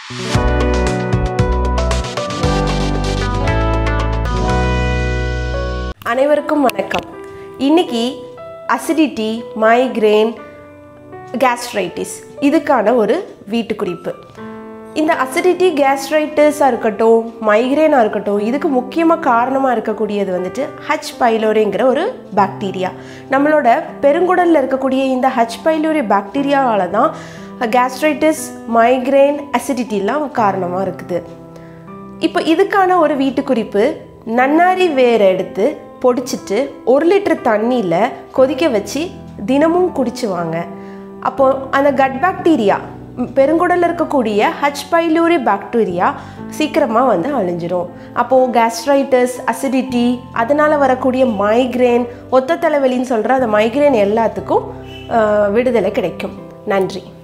அனைவருக்கும் வணக்கம் இன்னைக்கு அசிடிட்டி மைக்ரேன் கேஸ்ட்ரைட்டிஸ் இதுக்கான ஒரு வீட்டு குறிப்பு இந்த அசிடிட்டி கேஸ்ட்ரைட்டிஸாக இருக்கட்டும் மைக்ரேனாக இருக்கட்டும் இதுக்கு முக்கியமாக காரணமாக இருக்கக்கூடியது வந்துட்டு ஹச் பைலோரிங்கிற ஒரு பாக்டீரியா நம்மளோட பெருங்குடலில் இருக்கக்கூடிய இந்த ஹச் பைலோரி பாக்டீரியாவால் தான் கேஸ்ட்ரைட்டிஸ் மைக்ரேன் அசிடிட்டிலாம் காரணமாக இருக்குது இப்போ இதுக்கான ஒரு வீட்டு குறிப்பு நன்னாரி வேர் எடுத்து பொடிச்சிட்டு ஒரு லிட்டர் தண்ணியில் கொதிக்க வச்சு தினமும் குடிச்சு வாங்க அப்போ அந்த கட் பாக்டீரியா பெருங்குடலில் இருக்கக்கூடிய ஹச் பைலூரி பாக்டீரியா சீக்கிரமாக வந்து அழிஞ்சிரும் அப்போது கேஸ்ட்ரைட்டிஸ் அசிடிட்டி அதனால் வரக்கூடிய மைக்ரேன் ஒத்த தலைவலின்னு சொல்கிற அந்த மைக்ரேன் எல்லாத்துக்கும் ஆஹ், விடுதலை கிடைக்கும் நன்றி